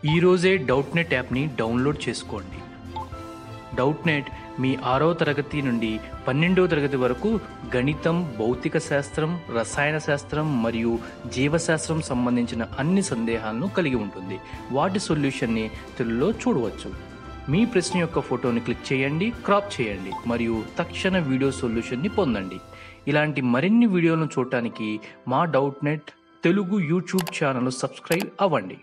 ఈరోజే Doubtnut యాప్ని download చేసుకోండి డౌట్ నెట్ మీ ఆరో తరగతి నుండి పన్నెండో తరగతి వరకు గణితం భౌతిక శాస్త్రం రసాయన శాస్త్రం మరియు జీవశాస్త్రం సంబంధించిన అన్ని సందేహాలను కలిగి ఉంటుంది వాటి సొల్యూషన్ని తెలుగులో చూడవచ్చు మీ ప్రశ్న యొక్క ఫోటోని క్లిక్ చేయండి క్రాప్ చేయండి మరియు తక్షణ వీడియో సొల్యూషన్ని పొందండి ఇలాంటి మరిన్ని వీడియోలను చూడటానికి మా Doubtnut Telugu YouTube channel subscribe అవ్వండి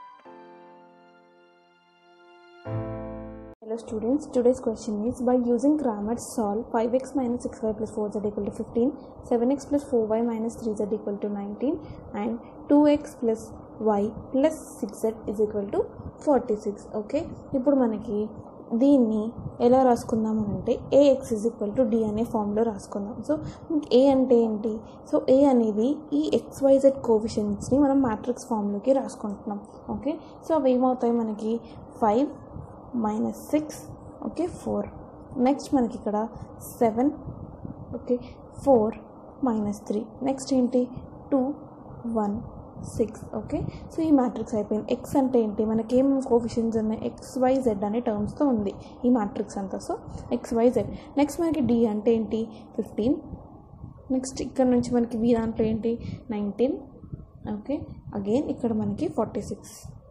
Hello students, today's question is by using Cramer's solve 5x minus 6y plus 4z equal to 15, 7x plus 4y minus 3z equal to 19 and 2x plus y plus 6z is equal to 46. Okay ఇప్పుడు మనకి దీన్ని ఎలా రాసుకుందాం అంటే AX is equal to D అనే ఫామ్లో రాసుకుందాం so ఏ అంటే ఏంటి సో ఏ అనేది ఈ ఎక్స్వైజెడ్ కోవిషన్స్ని మనం మ్యాట్రిక్స్ ఫామ్లోకి రాసుకుంటున్నాం ఓకే సో అవి ఏమవుతాయి మనకి five minus six okay four next మనకి ఇక్కడ seven okay four minus three next ఏంటి two one six okay so ఈ మ్యాట్రిక్స్ అయిపోయింది ఎక్స్ అంటే ఏంటి మనకి ఏం కోఫిషియన్స్ ఉన్నాయి ఎక్స్ వై జెడ్ అనే టర్మ్స్తో ఉంది ఈ మ్యాట్రిక్స్ అంతా so X why Z next మనకి డి అంటే ఏంటి ఫిఫ్టీన్ నెక్స్ట్ ఇక్కడ నుంచి మనకి బి దాంట్లో ఏంటి నైన్టీన్ ఓకే అగైన్ ఇక్కడ మనకి forty six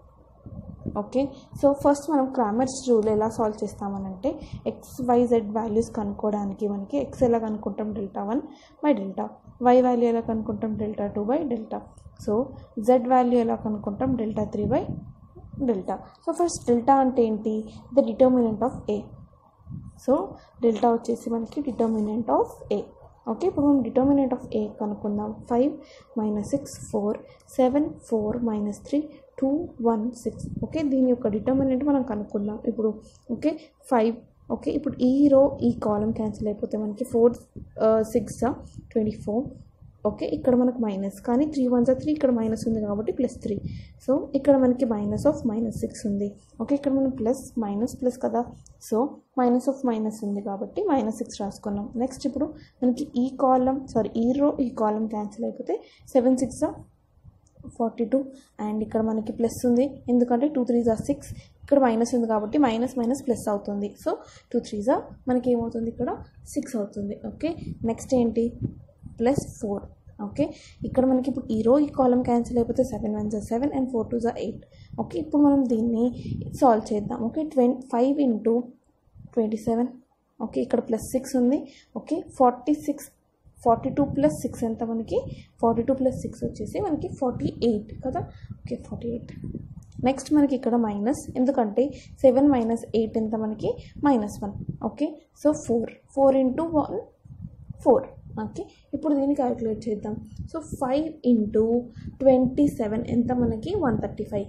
okay so first మనం క్రామర్స్ రూల్ ఎలా సాల్వ్ చేస్తామనంటే ఎక్స్ వై జెడ్ వాల్యూస్ కనుక్కోవడానికి మనకి ఎక్స్ ఎలా కనుక్కుంటాం delta one by delta Y value ఎలా కనుక్కుంటాం delta two by delta so Z value ఎలా కనుక్కుంటాం delta three by delta so first delta అంటే ఏంటి the determinant of A so delta వచ్చేసి మనకి డిటర్మినెంట్ ఆఫ్ ఏ ఓకే ఇప్పుడు మనం డిటర్మినెంట్ ఆఫ్ ఏ కనుక్కుందాం five minus six four seven four minus three two one six okay దీని యొక్క determinant మనం కనుక్కుందాం ఇప్పుడు ఓకే ఫైవ్ ఓకే ఇప్పుడు ఈ రో ఈ కాలం క్యాన్సిల్ అయిపోతే మనకి four six twenty four okay ఇక్కడ మనకు మైనస్ కానీ త్రీ వన్ జా త్రీ ఇక్కడ మైనస్ ఉంది కాబట్టి ప్లస్ త్రీ సో ఇక్కడ మనకి మైనస్ ఆఫ్ మైనస్ సిక్స్ ఉంది ఓకే ఇక్కడ మనం ప్లస్ మైనస్ ప్లస్ కదా సో మైనస్ ఆఫ్ మైనస్ ఉంది కాబట్టి మైనస్ సిక్స్ రాసుకున్నాం నెక్స్ట్ ఇప్పుడు మనకి ఈ కాలం సారీ ఈ రో ఈ కాలం క్యాన్సిల్ అయిపోతే seven six forty two and ఇక్కడ మనకి ప్లస్ ఉంది ఎందుకంటే టూ త్రీ జా సిక్స్ ఇక్కడ మైనస్ ఉంది కాబట్టి మైనస్ మైనస్ ప్లస్ అవుతుంది సో టూ త్రీ జా మనకి ఏమవుతుంది ఇక్కడ సిక్స్ అవుతుంది ఓకే నెక్స్ట్ ఏంటి ప్లస్ ఫోర్ ఓకే ఇక్కడ మనకి ఇప్పుడు ఈ రో ఈ కాలం క్యాన్సిల్ అయిపోతే సెవెన్ వన్ జా సెవెన్ అండ్ ఫోర్ టూ జా ఎయిట్ ఓకే ఇప్పుడు మనం దీన్ని సాల్వ్ చేద్దాం okay ట్వం five into twenty seven okay ఇక్కడ ప్లస్ సిక్స్ ఉంది okay forty six forty two plus six ఎంత మనకి ఫార్టీ టూ ప్లస్ సిక్స్ వచ్చేసి మనకి ఫార్టీ ఎయిట్ కదా ఓకే ఫార్టీ ఎయిట్ నెక్స్ట్ మనకి ఇక్కడ మైనస్ ఎందుకంటే సెవెన్ మైనస్ ఎయిట్ ఎంత మనకి minus one okay so four four into one four okay ఇప్పుడు దీన్ని క్యాలిక్యులేట్ చేద్దాం so five into twenty seven ఎంత మనకి one thirty five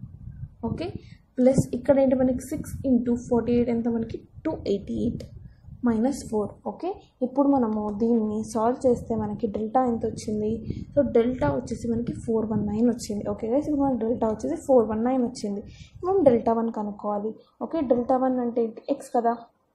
okay plus ఇక్కడ ఏంటి మనకి సిక్స్ ఇంటూ ఫార్టీ ఎయిట్ ఎంత మనకి two eighty eight minus four okay ఇప్పుడు మనము దీన్ని సాల్వ్ చేస్తే మనకి డెల్టా ఎంత వచ్చింది సో డెల్టా వచ్చేసి మనకి ఫోర్ వన్ నైన్ వచ్చింది ఓకే గైస్ ఇప్పుడు మనకి డెల్టా వచ్చేసి ఫోర్ వన్ నైన్ వచ్చింది మనం డెల్టా వన్ కనుక్కోవాలి ఓకే డెల్టా వన్ అంటే ఎక్స్ కదా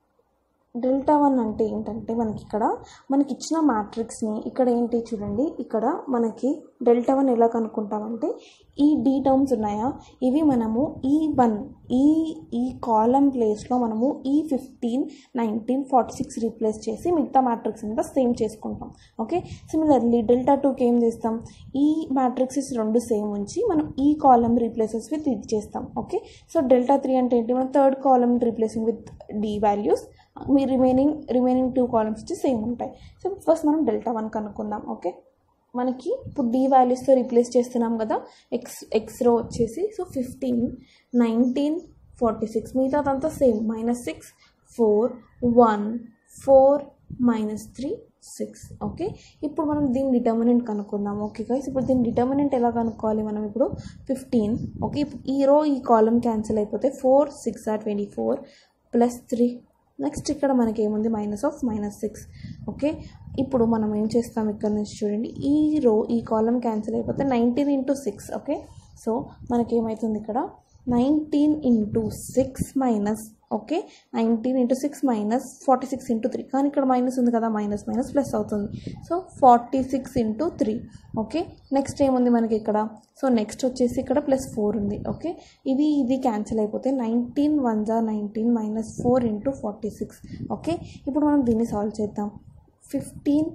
డెల్టా వన్ అంటే ఏంటంటే మనకి ఇక్కడ మనకి ఇచ్చిన మ్యాట్రిక్స్ని ఇక్కడ ఏంటి చూడండి ఇక్కడ మనకి డెల్టా వన్ ఎలా కనుక్కుంటామంటే ఈ డి టర్మ్స్ ఉన్నాయా ఇవి మనము ఈ వన్ ఈ ఈ కాలం ప్లేస్లో మనము ఈ fifteen nineteen forty six replace చేసి మిగతా మ్యాట్రిక్స్ అంతా సేమ్ చేసుకుంటాం ఓకే సిమిలర్లీ డెల్టా టూకి ఏం చేస్తాం ఈ మ్యాట్రిక్సెస్ రెండు సేమ్ ఉంచి మనం ఈ కాలం రీప్లేసెస్ విత్ ఇది చేస్తాం ఓకే సో డెల్టా త్రీ అంటే ఏంటి మనం third column replacing with D values మీ రిమైనింగ్ రిమైనింగ్ టూ కాలమ్స్ వచ్చి సేమ్ ఉంటాయి సో ఫస్ట్ మనం డెల్టా వన్ కనుక్కుందాం ఓకే మనకి ఇప్పుడు డి వాల్యూస్తో రీప్లేస్ చేస్తున్నాం కదా ఎక్స్ ఎక్స్ రో వచ్చేసి so fifteen nineteen forty six మిగతాదంతా same minus six four one four minus three six okay ఇప్పుడు మనం దీని డిటర్మినెంట్ కనుక్కుందాం ఓకే గైస్ ఇప్పుడు దీని డిటర్మినెంట్ ఎలా కనుక్కోవాలి మనం ఇప్పుడు ఫిఫ్టీన్ ఓకే ఇప్పుడు ఈ రో ఈ కాలం క్యాన్సిల్ అయిపోతే four six are twenty four plus three next ఇక్కడ మనకి ఏముంది minus of minus six okay ఇప్పుడు మనం ఏం చేస్తాం ఇక్కడ నుంచి చూడండి ఈ రో ఈ కాలం క్యాన్సిల్ అయిపోతే nineteen into six okay so మనకేమవుతుంది ఇక్కడ nineteen into six minus okay nineteen into six minus forty six into three కానీ ఇక్కడ మైనస్ ఉంది కదా మైనస్ మైనస్ ప్లస్ అవుతుంది so forty six into three okay next ఏముంది మనకి ఇక్కడ సో నెక్స్ట్ వచ్చేసి ఇక్కడ ప్లస్ ఫోర్ ఉంది ఓకే ఇది ఇది క్యాన్సిల్ అయిపోతే నైన్టీన్ వన్ జా nineteen minus four into forty six okay ఇప్పుడు మనం దీన్ని సాల్వ్ చేద్దాం ఫిఫ్టీన్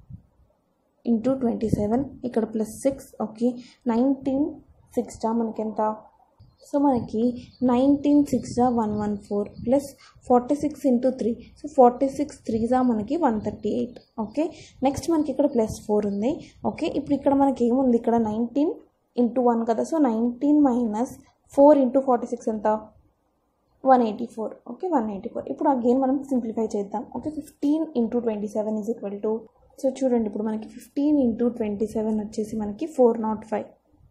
ఇంటూ ట్వంటీ సెవెన్ ఇక్కడ plus six okay nineteen six జా మనకి ఎంత సో మనకి నైన్టీన్ సిక్స్ జా one one four plus forty six into three so forty six three జా మనకి one thirty eight okay next మనకి ఇక్కడ ప్లస్ ఫోర్ ఉంది ఓకే ఇప్పుడు ఇక్కడ మనకి ఏముంది ఇక్కడ నైన్టీన్ ఇంటూ వన్ కదా so nineteen minus four into forty six ఎంత one eighty four okay one eighty four ఇప్పుడు అగైన్ మనం సింప్లిఫై చేద్దాం okay fifteen into twenty seven is equal to so చూడండి ఇప్పుడు మనకి ఫిఫ్టీన్ ఇంటూ ట్వంటీ సెవెన్ వచ్చేసి మనకి four nought five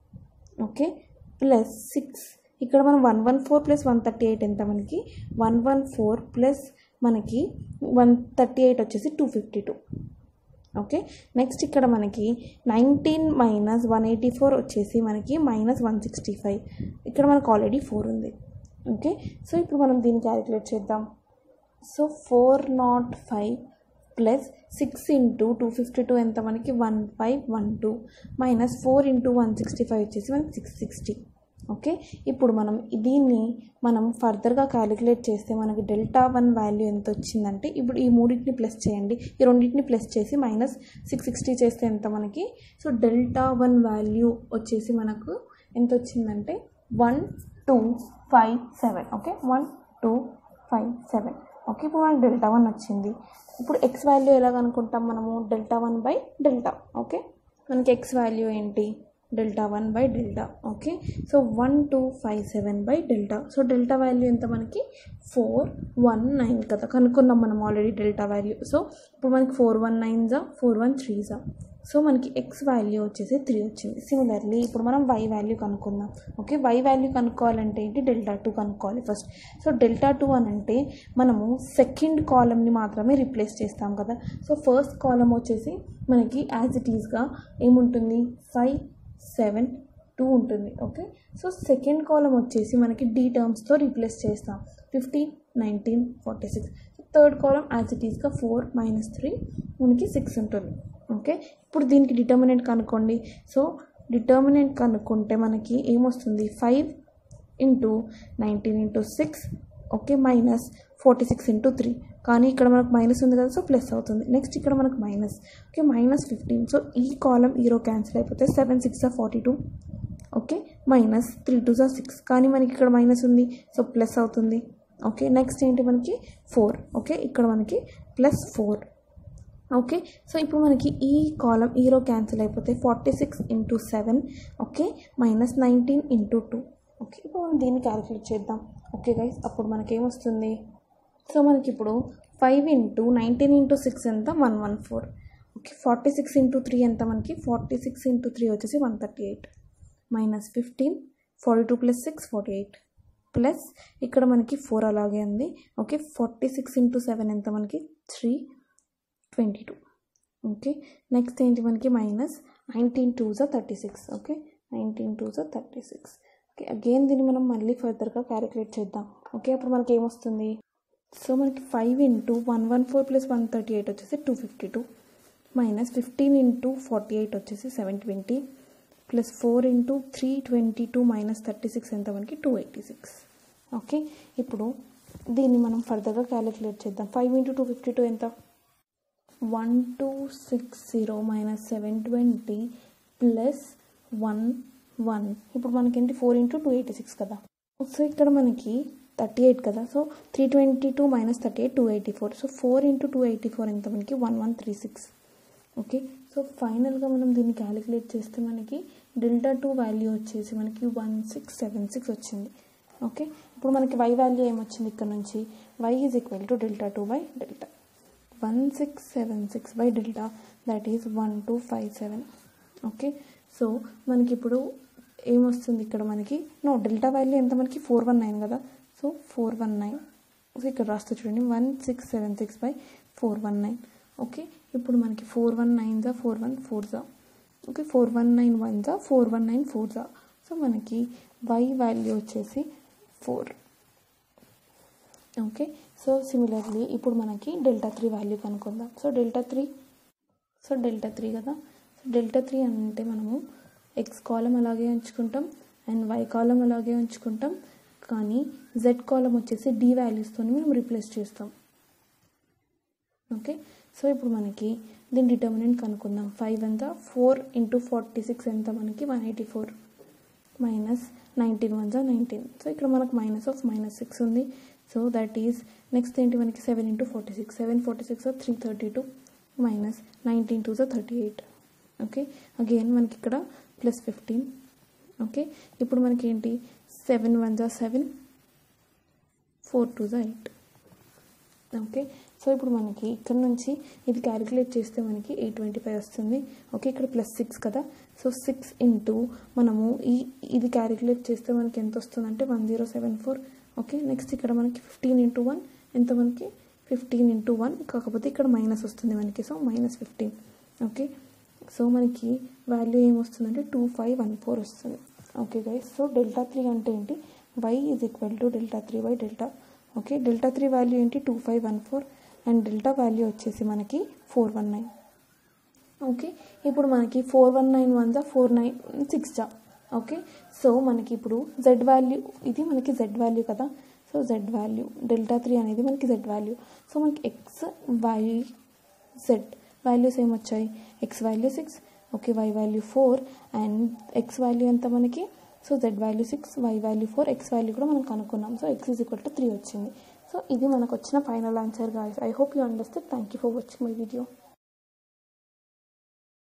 okay plus six ఇక్కడ మనం one one four plus one thirty eight ఎంత మనకి వన్ వన్ ఫోర్ ప్లస్ మనకి వన్ థర్టీ ఎయిట్ వచ్చేసి two fifty two okay next ఇక్కడ మనకి nineteen minus one eighty four వచ్చేసి మనకి మైనస్ వన్ సిక్స్టీ ఫైవ్ ఇక్కడ మనకు ఆల్రెడీ ఫోర్ ఉంది ఓకే సో ఇప్పుడు మనం దీన్ని క్యాలిక్యులేట్ చేద్దాం so four nought five plus six into two fifty two ఎంత మనకి one five one two minus four into one sixty five వచ్చేసి మనకి సిక్స్ సిక్స్టీ ఓకే ఇప్పుడు మనం దీన్ని మనం ఫర్దర్గా క్యాలిక్యులేట్ చేస్తే మనకి డెల్టా వన్ వాల్యూ ఎంత వచ్చిందంటే ఇప్పుడు ఈ మూడింటిని ప్లస్ చేయండి ఈ రెండింటిని ప్లస్ చేసి మైనస్ సిక్స్ సిక్స్టీ చేస్తే ఎంత మనకి సో డెల్టా వన్ వాల్యూ వచ్చేసి మనకు ఎంత వచ్చిందంటే one two five seven okay one two five seven okay ఇప్పుడు మనకి డెల్టా వన్ వచ్చింది ఇప్పుడు ఎక్స్ వాల్యూ ఎలా కనుక్కుంటాం మనము delta one by delta okay మనకి ఎక్స్ వాల్యూ ఏంటి delta one by delta okay so one two five seven by delta so delta value ఎంత మనకి ఫోర్ వన్ నైన్ కదా కనుక్కున్నాం మనం ఆల్రెడీ డెల్టా వాల్యూ సో ఇప్పుడు మనకి ఫోర్ వన్ నైన్ జా four one three జా సో మనకి ఎక్స్ వాల్యూ వచ్చేసి త్రీ వచ్చింది సిమిలర్లీ ఇప్పుడు మనం వై వాల్యూ కనుక్కుందాం ఓకే వై వాల్యూ కనుక్కోవాలంటే ఏంటి డెల్టా టూ కనుక్కోవాలి ఫస్ట్ సో డెల్టా టూ అని అంటే మనము సెకండ్ కాలమ్ని మాత్రమే రిప్లేస్ చేస్తాం కదా సో ఫస్ట్ కాలం వచ్చేసి మనకి యాజ్ ఇట్ ఈస్గా ఏముంటుంది ఫైవ్ సెవెన్ టూ ఉంటుంది ఓకే సో సెకండ్ కాలం వచ్చేసి మనకి డీ టర్మ్స్తో రీప్లేస్ చేస్తాం fifteen nineteen forty six third column as it ఈస్గా ఫోర్ మైనస్ త్రీ మనకి సిక్స్ ఉంటుంది ఓకే ఇప్పుడు దీనికి డిటర్మినెంట్ కనుక్కోండి సో డిటర్మినెంట్ కనుక్కుంటే మనకి ఏమొస్తుంది five into nineteen into six okay minus forty six into three కానీ ఇక్కడ మనకు మైనస్ ఉంది కదా సో ప్లస్ అవుతుంది నెక్స్ట్ ఇక్కడ మనకు minus okay minus fifteen so ఈ కాలం ఈరో క్యాన్సిల్ అయిపోతే seven six forty two okay minus three two జా సిక్స్ కానీ మనకి ఇక్కడ మైనస్ ఉంది సో ప్లస్ అవుతుంది ఓకే నెక్స్ట్ ఏంటి మనకి ఫోర్ ఓకే ఇక్కడ మనకి ప్లస్ ఫోర్ ఓకే సో ఇప్పుడు మనకి ఈ కాలం ఈరో క్యాన్సిల్ అయిపోతే forty six into seven okay minus nineteen into two okay ఇప్పుడు మనం దీన్ని క్యాలిక్యులేట్ చేద్దాం ఓకే గైస్ అప్పుడు మనకేమొస్తుంది సో మనకి ఇప్పుడు five into nineteen into six ఎంత one one four okay forty six into three ఎంత మనకి ఫార్టీ సిక్స్ ఇంటూ త్రీ వచ్చేసి one thirty eight minus fifteen forty two plus six forty eight plus ఇక్కడ మనకి four అలాగే ఉంది okay forty six into seven ఎంత మనకి three twenty two okay next ఏంటి మనకి మైనస్ నైన్టీన్ టూ జా thirty six okay nineteen two జా థర్టీ సిక్స్ ఓకే అగైన్ దీన్ని మనం మళ్ళీ ఫర్దర్గా క్యాలిక్యులేట్ చేద్దాం ఓకే అప్పుడు మనకి ఏమొస్తుంది సో మనకి five into one one four plus one thirty eight వచ్చేసి two fifty two minus fifteen into forty eight వచ్చేసి seven twenty plus four into three twenty two minus thirty six ఎంత మనకి two eighty six okay ఇప్పుడు దీన్ని మనం ఫర్దర్గా calculate చేద్దాం five into two fifty two ఎంత one two six zero minus seven twenty plus one one ఇప్పుడు మనకేంటి four into two eighty six కదా సో ఇక్కడ మనకి థర్టీ ఎయిట్ కదా so three twenty two minus thirty eight two eighty four so four into two eighty four ఎంత మనకి one one three six okay so ఫైనల్గా మనం దీన్ని క్యాలిక్యులేట్ చేస్తే మనకి డెల్టా టూ వాల్యూ వచ్చేసి మనకి వన్ సిక్స్ సెవెన్ సిక్స్ వచ్చింది ఓకే ఇప్పుడు మనకి వై వాల్యూ ఏమొచ్చింది ఇక్కడ నుంచి y is equal to delta two by delta one six seven six by delta that is one two five seven okay so మనకి ఇప్పుడు ఏమొస్తుంది ఇక్కడ మనకి నో డెల్టా వాల్యూ ఎంత మనకి ఫోర్ వన్ నైన్ కదా so four one nine so ఇక్కడ రాస్తే చూడండి one six seven six by four one nine okay ఇప్పుడు మనకి ఫోర్ వన్ నైన్ జా ఫోర్ వన్ ఫోర్ జా okay four one nine one జా ఫోర్ వన్ నైన్ ఫోర్ జా సో మనకి వై వాల్యూ వచ్చేసి ఫోర్ ఓకే సో సిమిలర్లీ ఇప్పుడు మనకి డెల్టా త్రీ వాల్యూ కనుక్కుందాం so delta three so delta three కదా సో డెల్టా త్రీ అంటే మనము ఎక్స్ కాలం అలాగే ఉంచుకుంటాం అండ్ వై కాలం అలాగే ఉంచుకుంటాం కానీ జెడ్ కాలం వచ్చేసి డి వాల్యూస్తో మేము రీప్లేస్ చేస్తాం ఓకే సో ఇప్పుడు మనకి దీని డిటర్మినెంట్ కనుక్కుందాం ఫైవ్ ఎంత ఫోర్ ఇంటూ ఫార్టీ సిక్స్ ఎంత మనకి one eighty four minus nineteen one జా నైన్టీన్ సో ఇక్కడ మనకు మైనస్ ఆఫ్ మైనస్ సిక్స్ ఉంది సో దట్ ఈస్ నెక్స్ట్ ఏంటి మనకి seven into forty six seven forty six three thirty two minus nineteen two జా thirty eight okay again మనకి ఇక్కడ plus fifteen okay ఇప్పుడు మనకి ఏంటి సెవెన్ వన్ జా సెవెన్ ఫోర్ టూ జా ఎయిట్ ఓకే సో ఇప్పుడు మనకి ఇక్కడ నుంచి ఇది క్యాలిక్యులేట్ చేస్తే మనకి ఎయిట్ ట్వంటీ ఫైవ్ వస్తుంది ఓకే ఇక్కడ ప్లస్ సిక్స్ కదా సో సిక్స్ ఇంటూ మనము ఈ ఇది క్యాలిక్యులేట్ చేస్తే మనకి ఎంత వస్తుంది అంటే one zero seven four okay next ఇక్కడ మనకి ఫిఫ్టీన్ ఇంటూ వన్ ఎంత మనకి ఫిఫ్టీన్ ఇంటూ వన్ కాకపోతే ఇక్కడ మైనస్ వస్తుంది మనకి so minus fifteen okay so మనకి వాల్యూ ఏమొస్తుందంటే టూ ఫైవ్ వన్ ఫోర్ వస్తుంది okay guys so delta three అంటే ఏంటి y is equal to delta three by delta okay delta three value ఏంటి two five one four and delta value వచ్చేసి మనకి four one nine okay ఇప్పుడు మనకి four one nine one జా four nine six జా okay so మనకి ఇప్పుడు z value ఇది మనకి జెడ్ వాల్యూ కదా so Z value delta three అనేది మనకి జెడ్ వాల్యూ సో మనకి ఎక్స్ వై జెడ్ వాల్యూస్ ఏమొచ్చాయి x value six okay why value four and x value ఎంత మనకి so Z value six y value four x value కూడా మనం కనుక్కున్నాం so x is equal to three వచ్చింది so ఇది మనకు వచ్చిన final answer guys I hope you understand thank you for watching my video